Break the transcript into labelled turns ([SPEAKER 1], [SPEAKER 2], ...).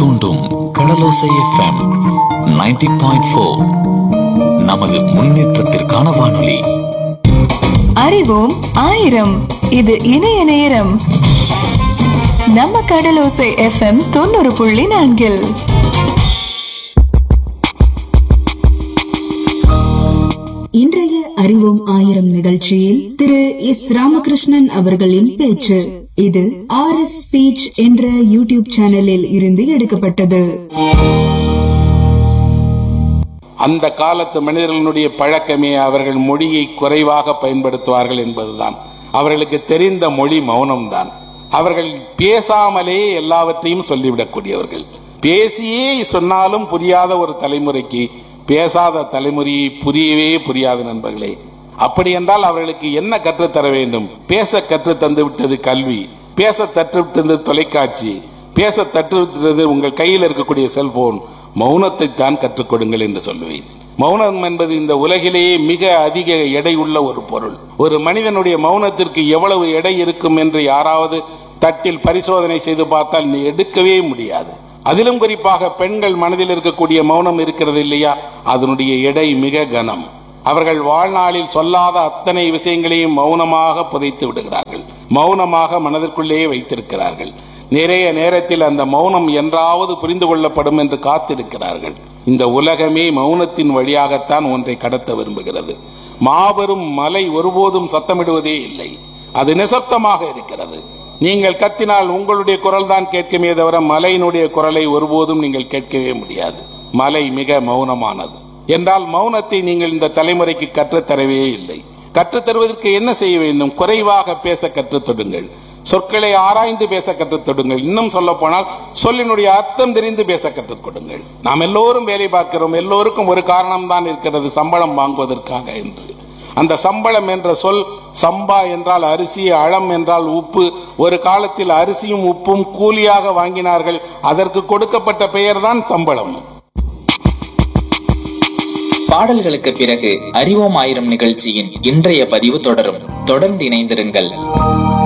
[SPEAKER 1] தூண்டும் கடலோசை FM 90.4 point four நமது முன்னேற்றத்திற்கான வானொலி
[SPEAKER 2] அறிவோம் ஆயிரம் இது இணைய நேரம் நம்ம கடலோசை எஃப்எம் தொண்ணூறு புள்ளி நான்கில்
[SPEAKER 3] இன்றைய அறிவோம் ஆயிரம் நிகழ்ச்சியில் திரு எஸ் ராமகிருஷ்ணன் அவர்களின் பேச்சு இது ஆர் எஸ் ஸ்பீச் என்ற யூடியூப் சேனலில் இருந்து எடுக்கப்பட்டது
[SPEAKER 4] அந்த காலத்து மனிதர்களுடைய பழக்கமே அவர்கள் மொழியை குறைவாக பயன்படுத்துவார்கள் என்பதுதான் அவர்களுக்கு தெரிந்த மொழி மௌனம்தான் அவர்கள் பேசாமலே எல்லாவற்றையும் சொல்லிவிடக்கூடியவர்கள் பேசியே சொன்னாலும் புரியாத ஒரு தலைமுறைக்கு பேசாத தலைமுறையை புரியவே புரியாது நண்பர்களே அப்படி என்றால் அவர்களுக்கு என்ன கற்றுத்தர வேண்டும் பேச கற்றுத் தந்து விட்டது கல்வி பேச தற்றுவிட்டது தொலைக்காட்சி பேச தற்றுவிட்டது உங்கள் கையில் இருக்கக்கூடிய செல்போன் மௌனத்தை தான் கற்றுக் கொடுங்கள் என்று சொல்லுவேன் மௌனம் என்பது இந்த உலகிலேயே மிக அதிக எடை உள்ள ஒரு பொருள் ஒரு மனிதனுடைய மௌனத்திற்கு எவ்வளவு எடை இருக்கும் என்று யாராவது தட்டில் பரிசோதனை செய்து பார்த்தால் நீ எடுக்கவே முடியாது அதிலும் குறிப்பாக பெண்கள் மனதில் இருக்கக்கூடிய மௌனம் இருக்கிறது இல்லையா அதனுடைய எடை மிக கனம் அவர்கள் வாழ்நாளில் சொல்லாத அத்தனை விஷயங்களையும் மௌனமாக புதைத்து விடுகிறார்கள் மௌனமாக மனதிற்குள்ளேயே வைத்திருக்கிறார்கள் நிறைய நேரத்தில் அந்த மௌனம் என்றாவது புரிந்து கொள்ளப்படும் என்று காத்திருக்கிறார்கள் இந்த உலகமே மௌனத்தின் வழியாகத்தான் ஒன்றை கடத்த விரும்புகிறது மாபெரும் மலை ஒருபோதும் சத்தமிடுவதே இல்லை அது நிசப்தமாக இருக்கிறது நீங்கள் கத்தினால் உங்களுடைய குரல் தான் கேட்குமே தவிர மலையினுடைய குரலை ஒருபோதும் நீங்கள் கேட்கவே முடியாது மலை மிக மௌனமானது என்றால் மௌனத்தை நீங்கள் இந்த தலைமுறைக்கு கற்றுத்தரவே இல்லை கற்றுத்தருவதற்கு என்ன செய்ய வேண்டும் குறைவாக பேச கற்றுத் தொடுங்கள் சொற்களை ஆராய்ந்து பேச கற்றுத் தொடுங்கள் இன்னும் சொல்ல போனால் சொல்லினுடைய அர்த்தம் தெரிந்து பேச கற்றுக் கொடுங்கள் நாம் எல்லோரும் வேலை பார்க்கிறோம் எல்லோருக்கும் ஒரு காரணம் தான் இருக்கிறது சம்பளம் வாங்குவதற்காக என்று அந்த சம்பளம் என்ற சொல் சம்பா என்றால் அரிசி அழம் என்றால் உப்பு ஒரு காலத்தில் அரிசியும் உப்பும் கூலியாக வாங்கினார்கள் அதற்கு கொடுக்கப்பட்ட பெயர்தான் சம்பளம்
[SPEAKER 5] பாடல்களுக்கு பிறகு அறிவோம் ஆயிரம் நிகழ்ச்சியின் இன்றைய பதிவு தொடரும் தொடர்ந்து இணைந்திருங்கள்